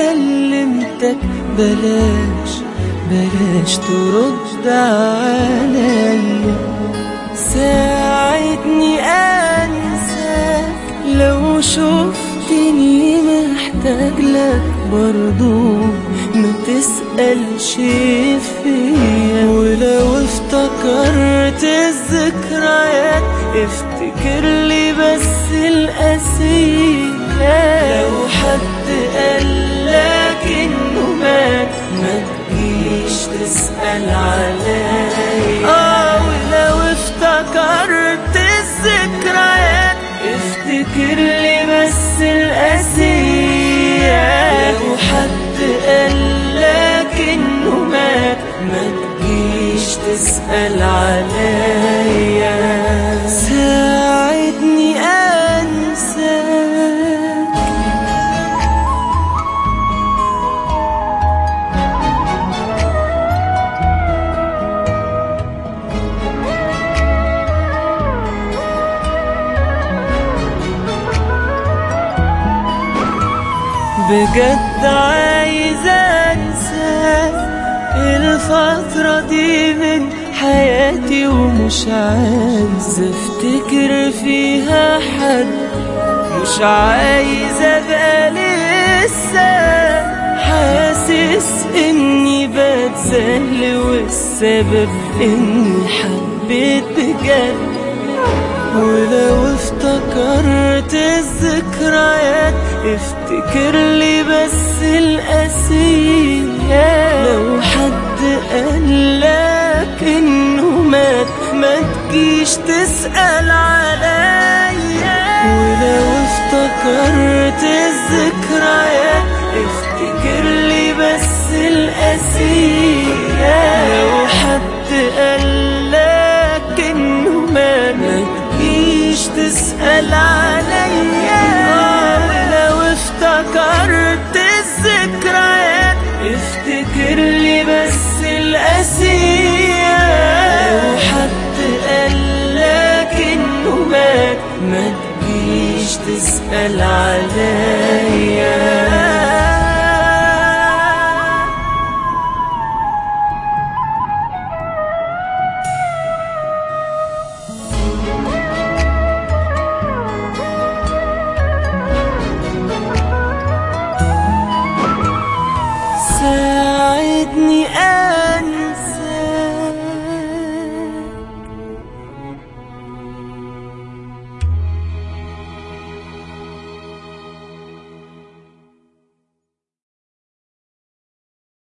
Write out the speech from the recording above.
كلمتك بلاش بلاش ترد عليا ساعدني انساك لو شفتني محتاج لك برضو ما تسألش فيا ولو افتكرت الذكريات افتكر لي بس القسية لو حد قالك انه مات ما تجيش تسأل عليا اه ولو افتكرت الذكريات افتكر لي بس القسية لو حد قالك انه مات ما تجيش تسأل عليا ساعدني انساك بجد عايز انساك الفترة دي من حياتي ومش عايز افتكر فيها حد مش عايز ابقى لسه حاسس اني بتذل والسبب اني حبيت بجد ولو افتكرت الذكريات افتكر لي بس القسية لو حد قالك انه مات ما تجيش تسأل عليا ولو افتكرت الذكريات افتكر لي بس القسية لو حد قالك انه مات ما تجيش تسأل عليا لو افتكرت الذكريات افتكر لي بس القسية لو حد قالك انه مات ما تجيش تسأل عليا ساعدني